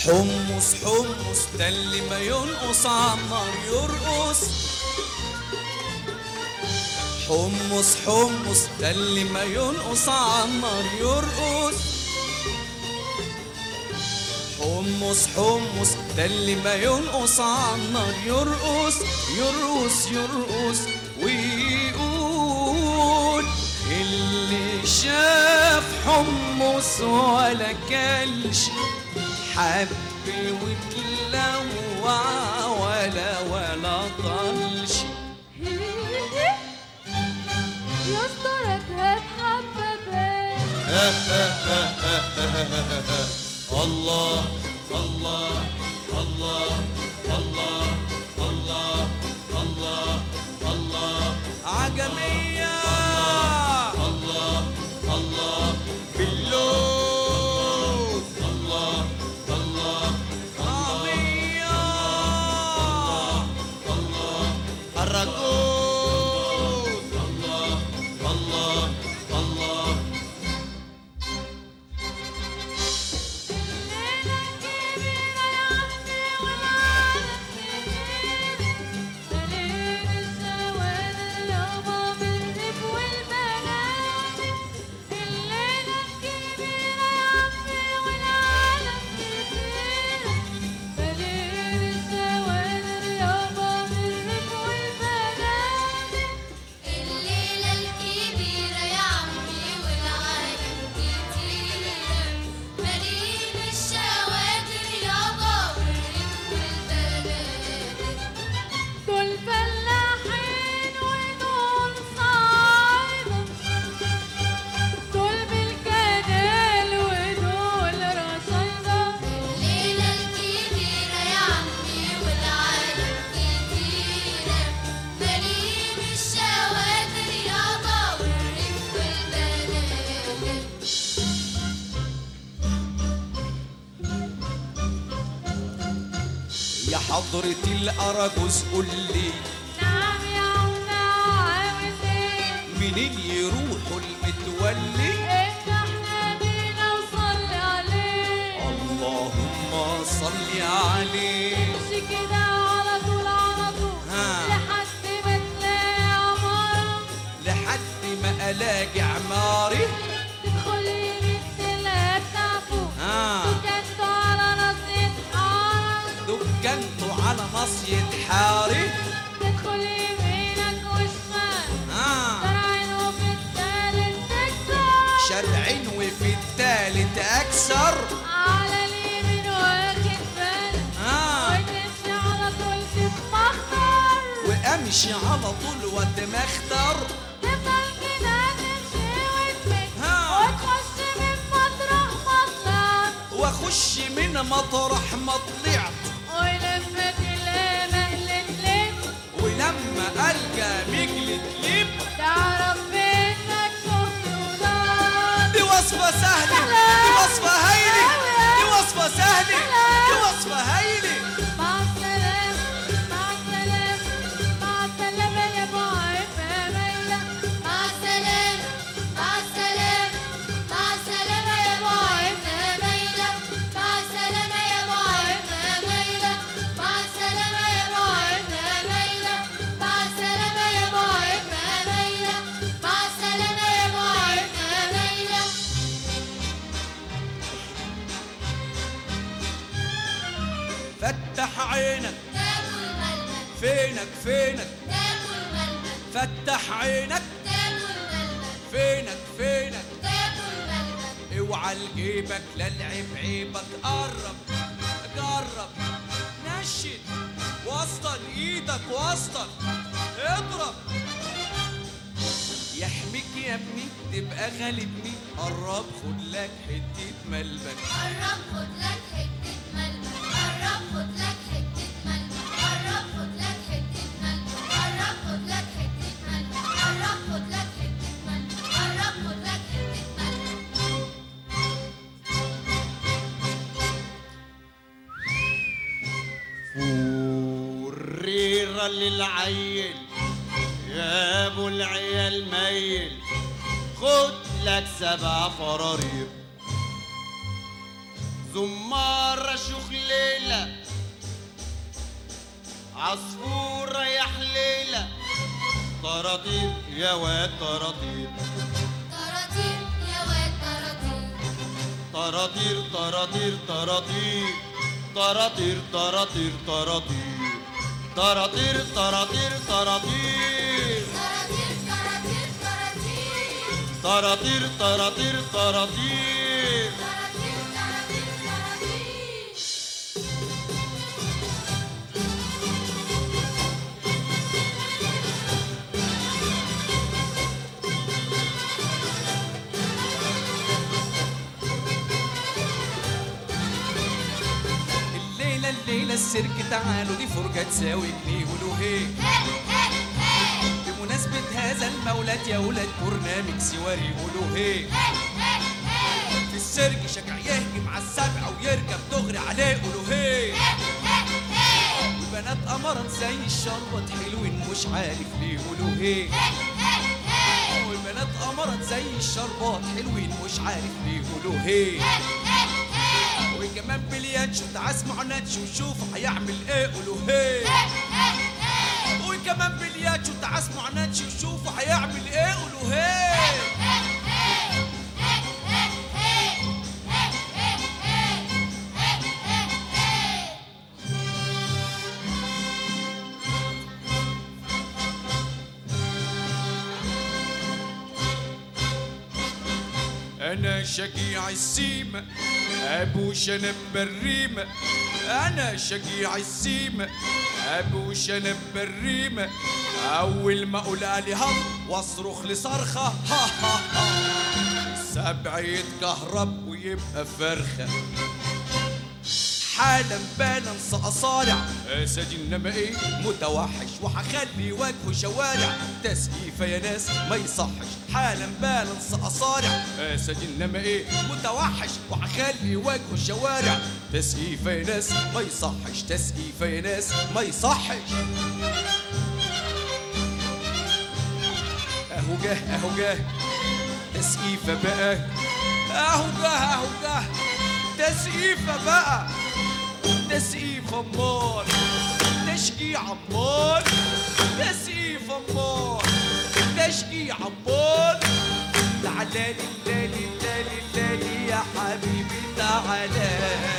حمص حمص ده اللي ما ينقص عمار يرقص حمص حمص ده اللي ما ينقص عمار يرقص حمص حمص ده اللي ما ينقص عمار يرقص يرقص يرقص ويقول اللي شاف حمص ولا كلش حب وتلوع ولا ولا طلش يا اسطى هتحببك الله الله الله الله الله الله الله عجمية الله الله باللوز الله الله طعمية الله الرجوز الله الله الله الليلة الكبيرة يا عمي والعالم كتير مليين الشواتر يابا والريف والبنادق دول فلاحين ودول صعايدة دول بالكنال ودول رصايدة الليلة الكبيرة يا عمي والعالم كتير مليين الشواتر يابا والريف والبنادق يا حضرة الأراجوز قول لي نعم يا عمنا عاوز ايه منين يروحوا المتولي إن احنا بينا وصلي عليه اللهم صل عليه امشي كده على طول على طول ها. لحد ما تلاقي عمارة لحد ما ألاقي عماري تدخل يمين تلاقي تعفو ها وكانتوا على نصية حارة دكنته على نصية حاري تدخل يمينك وشمال ها زرعين وفي التالت تكسر شرعين وفي التالت أكثر على اليمين واخد بالك ها وتمشي على طول تتمخر وأمشي على طول واتمختر تفضل كده تمشي وتمشي ها. وتخش من مطرح مطلع وأخش من مطرح ما طلعت ولما تلاقي مهلة لب ولما ألقى مجلة لب تعرف بإنك تهت وضاعت دي وصفة سهلة سهلة. دي وصفة هايلة سهلة. دي وصفة سهلة سهلة. دي وصفة هايلة مع السلامة مع السلامة مع السلامة يا ابو عفة ميلة مع السلامة مع السلامة مع السلامة يا ابو عيبنا ميلة مع السلامة يا ابو عيبنا ميلة مع السلامة يا ابو عيبنا ميلة مع السلامة يا ابو عيبنا ميلة مع السلامة يا ابو عيبنا ميلة فتح عينك تاكل ملبن فينك فينك تاكل ملبن فتح عينك تاكل ملبن فينك فينك تاكل ملبن اوعى لجيبك لا العيب عيبك قرب جرب نشد وصل ايدك وصل اضرب يحميك يا ابني تبقى غالبني قرب خد لك حتة ملبك قرب خد لك حتة ملبن قرب خد لك حتة ملبن قرب خد لك حتة ملبن قرب خد لك حتة ملبن قرب خد لك حتة ملبن قرب خد لك حتة ملبن فوريرة للعيل يا ابو العيال ميل خد لك سبع فرارير زمارة شخليلة عصفورة يا حليلة طراطير يا واد طراطير طراطير يا واد طراطير طراطير طراطير طراطير طراطير طراطير طراطير طراطير طراطير طراطير طراطير طراطير طراطير طراطير طراطير طراطير طراطير طراطير طراطير الليلة الليلة السيرك تعالوا دي فرجة تساوي جنيه ولوهيه بمناسبة هذا المولد يا ولاد برنامج سواري ولوهيه في السيرك شجع يهجم على السبع ويركب دغري عليه ولوهيه وبنات قمرات زي الشربط حلوين مش عارف ليه ولوهيه والبنات قمرات زي الشربات حلوين مش عارف ليه ولوهيه وكمان بلياتشو تعال اسمعوا ناتشو وشوفوا هيعمل ايه قولوا هي وكمان بلياتشو تعال اسمعوا ناتشو وشوفوا هيعمل ايه قولوا هي انا شجيع السيمة ابو شنب بالريمة انا شجيع السيمة ابو شنب بالريمة اول ما اقول علي هم واصرخ لصرخة ها ها ها السبع يتكهرب ويبقى فرخة حالا بالا اصارع اسد انما ايه متوحش وهخلي وجهه شوارع تسقيفه يا ناس ما يصحش حالا بالا اصارع اسد انما ايه متوحش وهخلي وجهه شوارع تسقيفه يا ناس ما يصحش تسقيفه يا ناس ما يصحش اهو جه اهو جه تسقيفه بقى اهو جه اهو جه تسقيفه بقى تسقيف امال تشجيع امال تسقيف امال تشجيع امال تعالى لي لالي لالي لالي يا حبيبي تعالى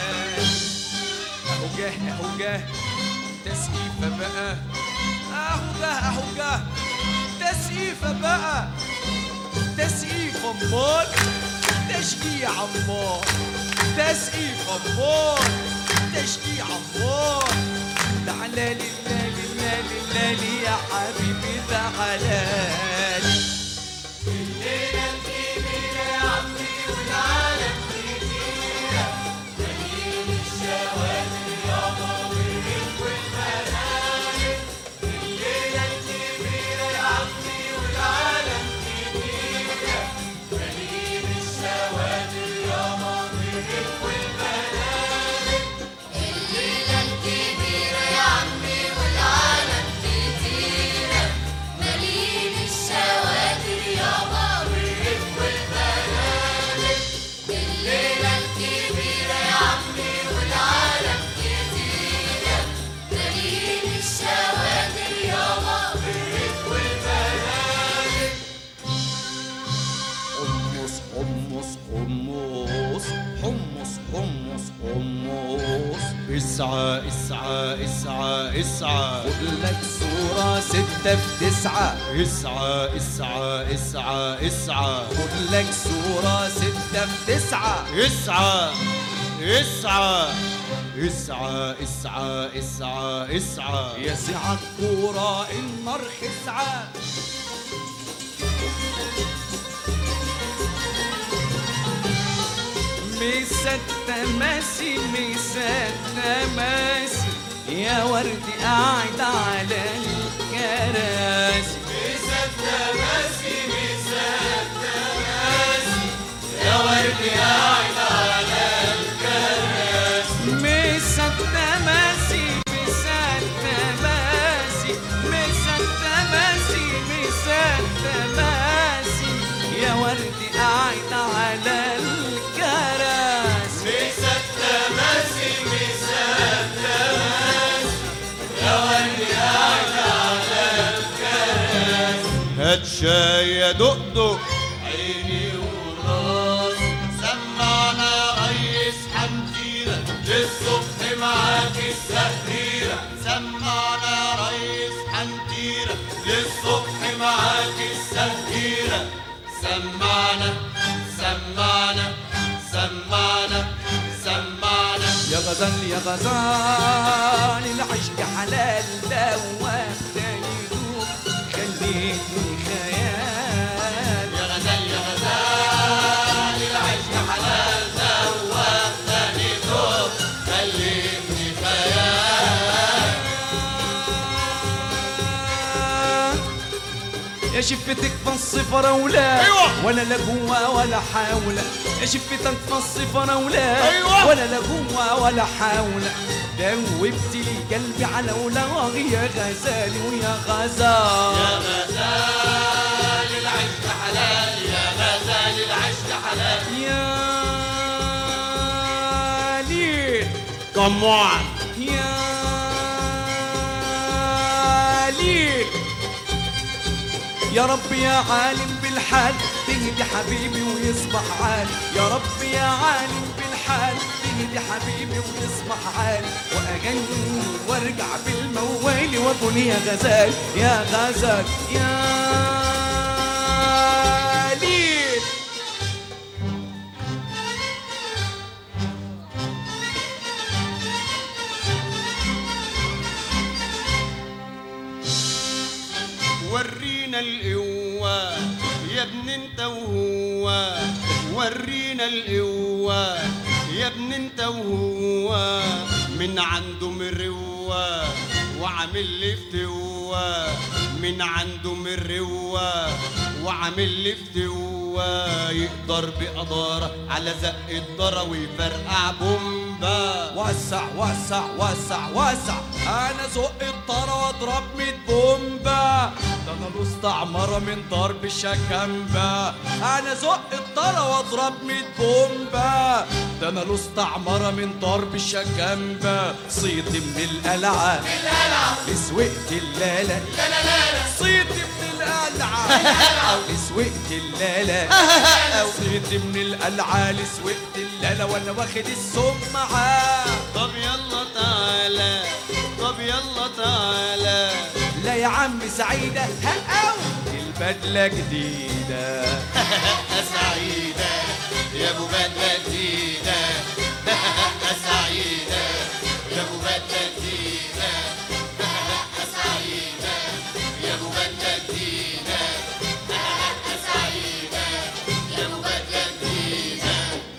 اهو جه اهو جه تسقيفه بقى اهو جه اهو جه تسقيفه بقى تسقيف امال تشجيع امال تسقيف امال تشجيع امال تعالى لي لالي لالي لالي يا حبيبي تعالى لي الليلة الكبيرة يا عمي والعالم كتيرة مليين الشواتر يابا والريف والبلالي الليلة الكبيرة يا عمي والعالم كتيرة مليين الشواتر يابا والريف والبلالي حمص حمص حمص حمص حمص حمص اسعى اسعى اسعى اسعى خد لك صورة ستة في تسعة اسعى اسعى اسعى اسعى خد لك صورة ستة في تسعة اسعى اسعى اسعى اسعى اسعى اسعى يا سعة الكورة النار خسعة مسات تماسي مسات تماسي يا ورد قاعد على الكراسي مسات تماسي مسات تماسي يا ورد قاعد على الكراسي مسات تماسي مسات تماسي مسات تماسي مسات تماسي يا ورد قاعد على الكراسي مسات برضو عيني وراس سمعنا يا ريس حنجيرة للصبح معاك السهريرة سمعنا يا ريس حنجيرة للصبح معاك السهريرة سمعنا سمعنا سمعنا سمعنا يا غزال يا غزال العشق حلال دوام تاني دوب خليتني خيال يا غزال يا غزال العشق حلال دوام تاني دوب خليتني خيال يا شفتك فص فراولة أيوة. ولا لا جوا ولا حاولة يا شفتك فص فراولة أيوة. ولا لا جوا ولا حاولة دوبت لي قلبي على ولاغ يا غزالي ويا غزال يا غزال العشق حلال يا غزال العشق حلال يا ليل Come on يا ليل يا رب يا عالم بالحال تهدي حبيبي ويصبح عالي يا رب يا عالم بالحال تهدي حبيبي ويصبح عالي واغني وارجع بالموال واكون يا غزال يا غزال يا ليل ورينا القوة يا ابن انت وهو ورينا القوة يا ابن انت وهو من عنده مروة وعامل لي فتوة من عنده مروة وعامل لي فتوة يقدر بقدارة على زق الضرة ويفرقع بومبا وسع وسع وسع وسع انا زق الطارة واضرب ميت بومبا ده انا له استعمرة من ضرب الشكامبا انا زق الطارة واضرب ميت بومبا ده انا له استعمرة من ضرب الشكامبا صيت من القلعة من القلعة سوقت اللالة صيت من القلعة سوقت اللالة صيت من القلعة سوقت اللالة وانا واخد السمعة طب يلا تعالى طب يلا تعالى لا يا عم سعيدة هقاو البدلة جديدة سعيدة يا ابو بدلة جديدة سعيدة يا ابو بدلة جديدة سعيدة يا ابو بدلة جديدة سعيدة يا ابو بدلة جديدة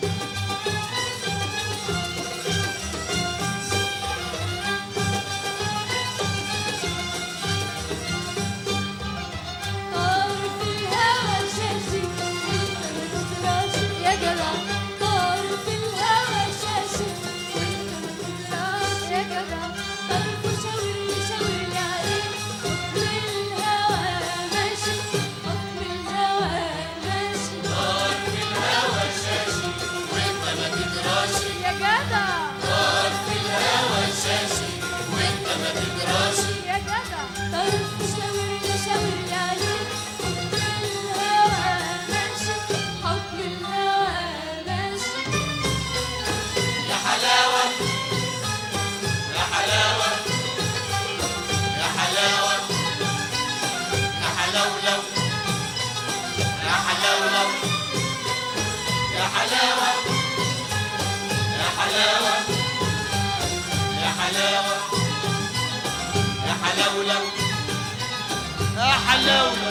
طار في الهوى شاشي راسي يا جدع طار في الهوى شاشي راسي يا جدع طرف شاور شاور لي عليه خط الهوى ماشي خط الهوى ماشي طار في الهوى شاشي وانت ما تدراشي يا جدع طار في الهوى شاشي وانت ما تدراشي يا جدع طرف شاور لي شاور لي عليه خط الهوى ماشي حكم الهوى ماشي يا حلاوة يا حلاوة يا حلاوة يا حلولو يا حلولو يا حلاوة يا حلاوة يا حلاوة يا حلولو يا حلولو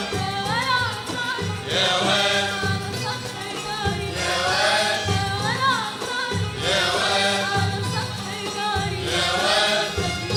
يا واد يا واد يا واد يا واد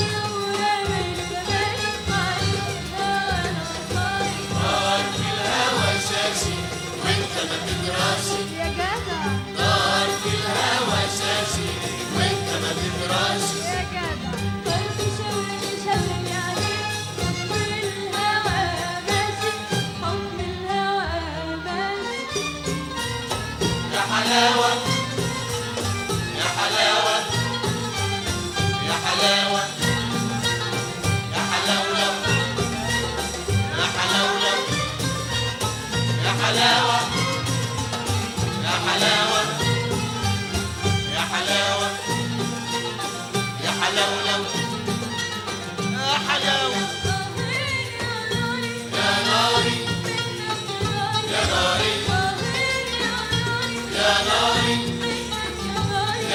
طار في الهوى شاشي وانت ما تدراشي يا جدع طار في الهوى شاشي وانت ما تدراشي يا جدع طرف شاور شاور لي عليه حكم الهوى ماشي حكم الهوى ماشي يا حلاوة يا حلاوة يا حلاوة يا حلولو يا حلولو يا حلاوة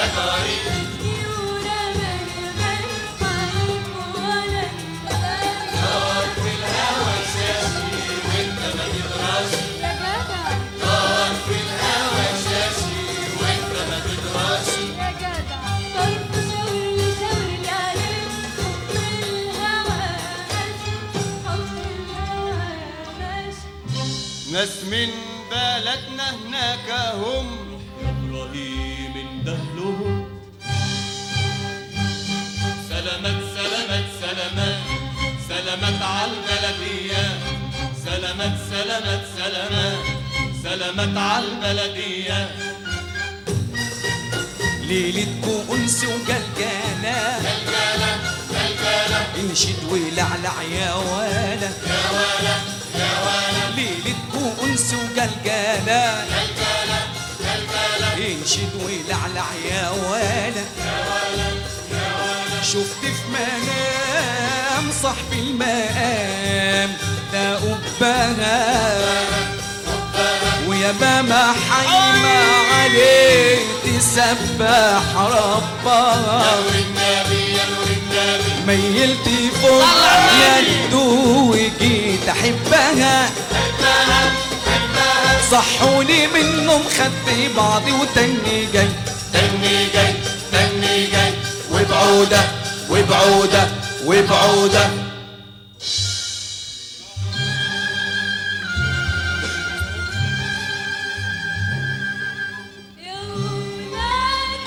جداري يورا من من حالك ولا نار في الهوى شاشي وانت ما تدراشي يا جدع نار في الهوى شاشي وانت ما تدراشي يا جدع طرف شاور لي شاور لي عليك حب الهوى ماشي حب الهوى ماشي ناس من بلدنا هناك هم ابراهيم اندهلهم سلامات سلامات سلامات سلامات على البلدية سلامات سلامات سلامات سلامات على البلدية ليلتكو أنس وجلجالة جلجالة جلجالة انشد ولعلع يا ولا يا ولا يا ولا ليلتكو أنس وجلجالة جلجالة جلجالة انشد ولعلع يا ولا شفت في منام صاحب المقام ده قبها ويا ماما حايمة عليه تسبح ربها نور النبي يا نور النبي ميلتي فوق يدو وجيت احبها صحوني منهم خدت بعضي وتاني جاي تني جاي تني جاي وبعودة وبعودة وبعودة يا ولاد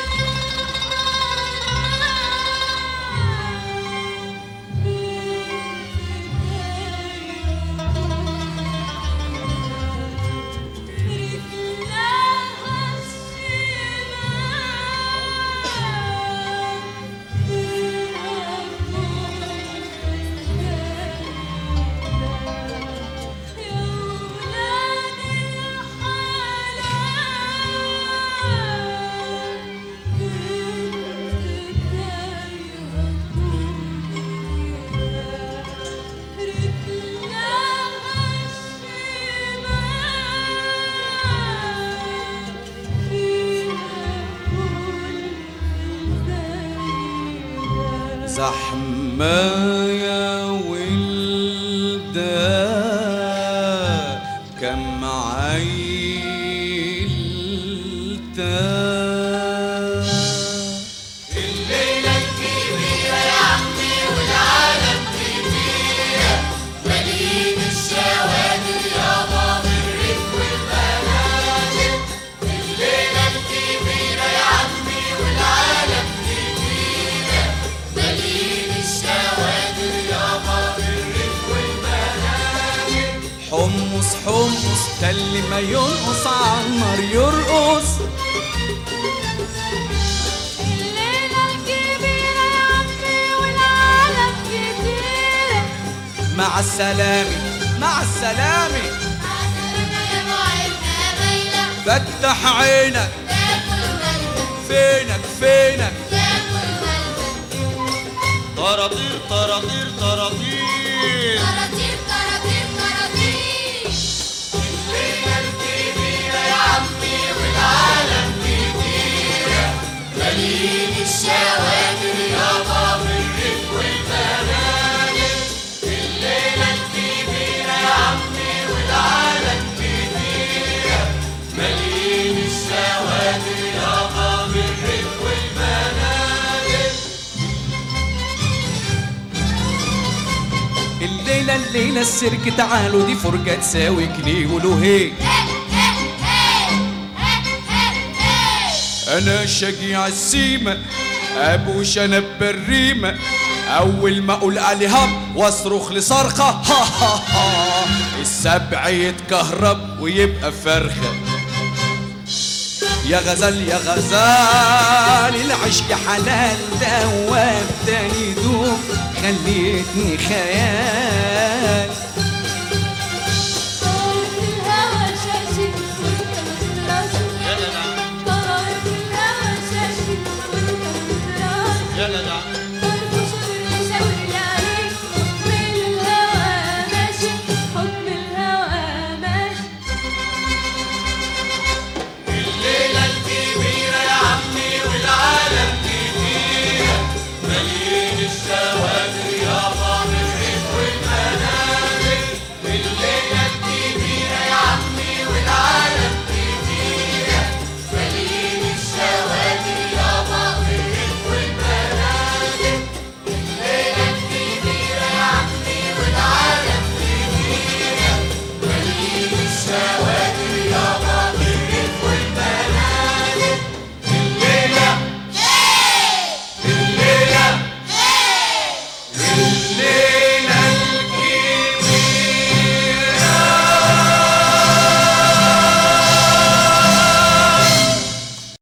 يا ولاد زحمة يا ولدة كم عيلتها الليلة الكبيرة يا عمي والعالم كبيرة مليين الشوادر يابا بالريف والبنادق الليلة الكبيرة يا عمي والعالم كبيرة مليين الشوادر يابا بالريف والبنادق حمص حمص تل ما ينقص عمر يرقص الليلة الكبيرة يا عمي والعالم كتيرة مع السلامة مع السلامة عسلامة يا معلمة ميلة فتح عينك تاكل ملبن فينك فينك تاكل ملبن طراطير طراطير طراطير طراطير طراطير طراطير الليلة الكبيرة يا عمي والعالم كبيرة مليين الشوادر يابا بالريف والبنادق الليلة الكبيرة يا عمي والعالم كبيرة مليين الشوادر يابا بالريف والبنادق الليلة الليلة السيرك تعالوا دي فرجة تساوي كليه ولو هي انا شجيع السيمة ابو شنب بالريمة اول ما اقول الهب واصرخ لصرخة ها ها ها السبع يتكهرب ويبقى فرخة يا غزال يا غزال العشق حلال دواب تاني دوب خليتني خيال